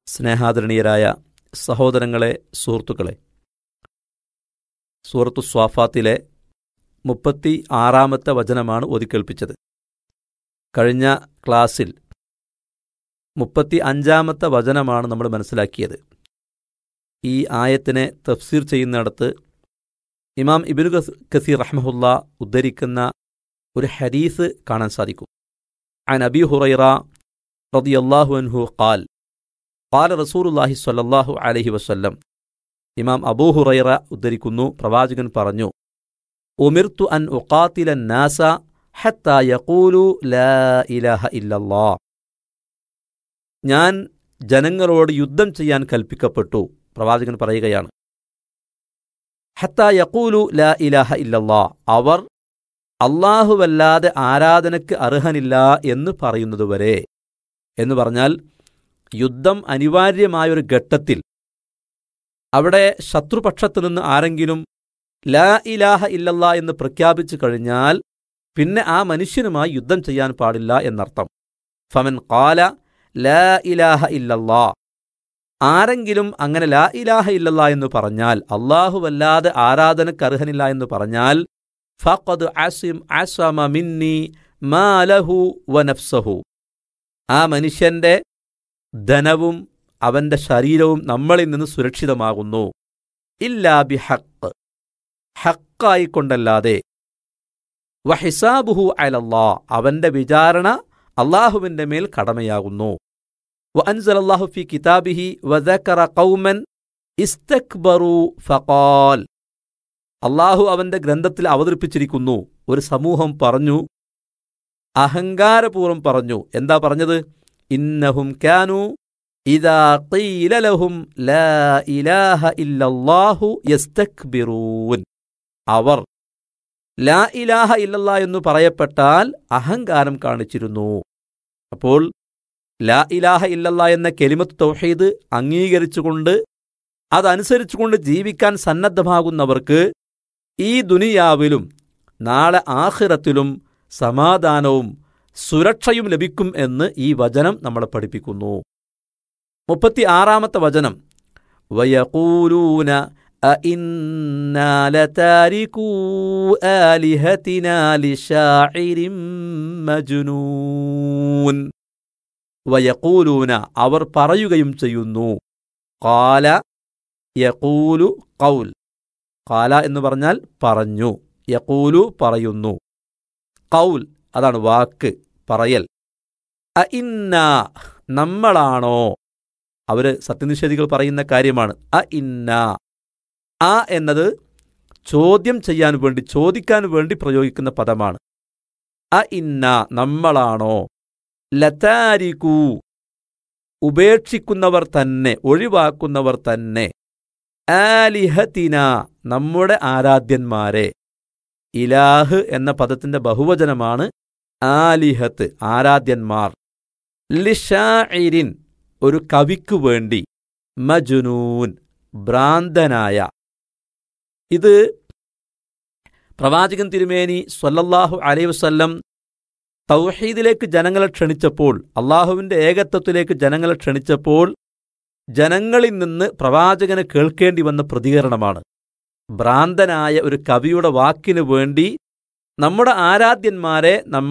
സ്നേഹാദരണീയരായ സഹോദരങ്ങളെ സുഹൃത്തുക്കളെ സൂറത്തു സ്വാഫാത്തിലെ മുപ്പത്തി ആറാമത്തെ വചനമാണ് ഓതിക്കേൾപ്പിച്ചത് കഴിഞ്ഞ ക്ലാസ്സിൽ മുപ്പത്തി അഞ്ചാമത്തെ വചനമാണ് നമ്മൾ മനസ്സിലാക്കിയത് ഈ ആയത്തിനെ തഫ്സീർ ചെയ്യുന്നിടത്ത് ഇമാം ഇബിനു കസീർ റഹ്മഹുല്ല ഉദ്ധരിക്കുന്ന ഒരു ഹദീസ് കാണാൻ സാധിക്കും عن أبي هريرة رضي الله عنه قال قال رسول الله صلى الله عليه وسلم ഇമാം അബൂ ഹുറൈറ ഉദ്ധരിക്കുന്നു പ്രവാചകൻ പറഞ്ഞു ഉമിർത്തു അൻ ഉഖാത്തില നാസ ഹത്ത യഖൂലു ലാ ഇലാഹ ഇല്ലല്ലാ ഞാൻ ജനങ്ങളോട് യുദ്ധം ചെയ്യാൻ കൽപ്പിക്കപ്പെട്ടു പ്രവാചകൻ പറയുകയാണ് ഹത്ത യഖൂലു ലാ ഇലാഹ ഇല്ലല്ലാ അവർ അള്ളാഹുവല്ലാതെ ആരാധനയ്ക്ക് അർഹനില്ല എന്ന് പറയുന്നതുവരെ എന്ന് പറഞ്ഞാൽ യുദ്ധം അനിവാര്യമായൊരു ഘട്ടത്തിൽ അവിടെ ശത്രുപക്ഷത്തു നിന്ന് ആരെങ്കിലും ലാ ഇലാഹ ഇല്ലല്ലാ എന്ന് പ്രഖ്യാപിച്ചു കഴിഞ്ഞാൽ പിന്നെ ആ മനുഷ്യനുമായി യുദ്ധം ചെയ്യാൻ പാടില്ല എന്നർത്ഥം ഫമൻ കാല ലാ ഇലാഹ ഇല്ലല്ലാ ആരെങ്കിലും അങ്ങനെ ലാ ഇലാഹ ഇല്ലല്ലാ എന്ന് പറഞ്ഞാൽ അള്ളാഹുവല്ലാതെ ആരാധനയ്ക്ക് അർഹനില്ല എന്ന് പറഞ്ഞാൽ ഫഖദ് അസിം അസമ മിന്നി മാലഹു വനഫ്സഹു ആ മനുഷ്യന്റെ ധനവും അവന്റെ ശരീരവും നമ്മളിൽ നിന്ന് സുരക്ഷിതമാകുന്നു ഇല്ലാ ബി ഹക്ക് ഹക്കായിക്കൊണ്ടല്ലാതെ വഹിസാബുഹു അലല്ലാ അവന്റെ വിചാരണ അള്ളാഹുവിന്റെ മേൽ കടമയാകുന്നു وأنزل الله في كتابه وذكر قوما استكبروا فقال അള്ളാഹു അവന്റെ ഗ്രന്ഥത്തിൽ അവതരിപ്പിച്ചിരിക്കുന്നു ഒരു സമൂഹം പറഞ്ഞു അഹങ്കാരപൂർവ്വം പറഞ്ഞു എന്താ പറഞ്ഞത് ഇന്നഹും കാനു ഇദാ ഖീല ലഹും ലാ ഇലാഹ ഇല്ലല്ലാഹു യസ്തക്ബിറൂൻ അവർ ലാ ഇലാഹ ഇല്ലല്ലാ എന്ന് പറയപ്പെട്ടാൽ അഹങ്കാരം കാണിച്ചിരുന്നു അപ്പോൾ ലാ ഇലാഹ ഇല്ലല്ലാ എന്ന കെലിമത്ത് തൗഹീദ് അംഗീകരിച്ചുകൊണ്ട് അതനുസരിച്ചുകൊണ്ട് ജീവിക്കാൻ സന്നദ്ധമാകുന്നവർക്ക് ഈ ദുനിയാവിലും നാളെ ആഖിറത്തിലും സമാധാനവും സുരക്ഷയും ലഭിക്കും എന്ന് ഈ വചനം നമ്മളെ പഠിപ്പിക്കുന്നു മുപ്പത്തി ആറാമത്തെ വചനം വയകൂലൂന أئنا لتاركو آلهتنا لشاعر مجنون വയക്കൂലൂന അവർ പറയുകയും ചെയ്യുന്നു കാല യക്കൂലു കൗൽ കാല എന്ന് പറഞ്ഞാൽ പറഞ്ഞു യക്കൂലു പറയുന്നു കൗൽ അതാണ് വാക്ക് പറയൽ അ ഇന്ന നമ്മളാണോ അവര് സത്യനിഷേധികൾ പറയുന്ന കാര്യമാണ് അ ഇന്ന ആ എന്നത് ചോദ്യം ചെയ്യാൻ വേണ്ടി ചോദിക്കാൻ വേണ്ടി പ്രയോഗിക്കുന്ന പദമാണ് അ ഇന്ന നമ്മളാണോ ലതാരിക്കൂ ഉപേക്ഷിക്കുന്നവർ തന്നെ ഒഴിവാക്കുന്നവർ തന്നെ ആലിഹത്തിന നമ്മുടെ ആരാധ്യന്മാരെ ഇലാഹ് എന്ന പദത്തിന്റെ ബഹുവചനമാണ് ആലിഹത്ത് ആരാധ്യന്മാർ ലിഷാഇരിൻ ഒരു കവിക്കു വേണ്ടി മജുനൂൻ ഭ്രാന്തനായ ഇത് പ്രവാചകൻ തിരുമേനി സ്വല്ലല്ലാഹു അലൈഹി വസല്ലം തൗഹീദിലേക്ക് ജനങ്ങളെ ക്ഷണിച്ചപ്പോൾ അള്ളാഹുവിന്റെ ഏകത്വത്തിലേക്ക് ജനങ്ങളെ ക്ഷണിച്ചപ്പോൾ ജനങ്ങളിൽ നിന്ന് പ്രവാചകന് കേൾക്കേണ്ടി വന്ന പ്രതികരണമാണ് ഭ്രാന്തനായ ഒരു കവിയുടെ വാക്കിനു വേണ്ടി നമ്മുടെ ആരാധ്യന്മാരെ നമ്മൾ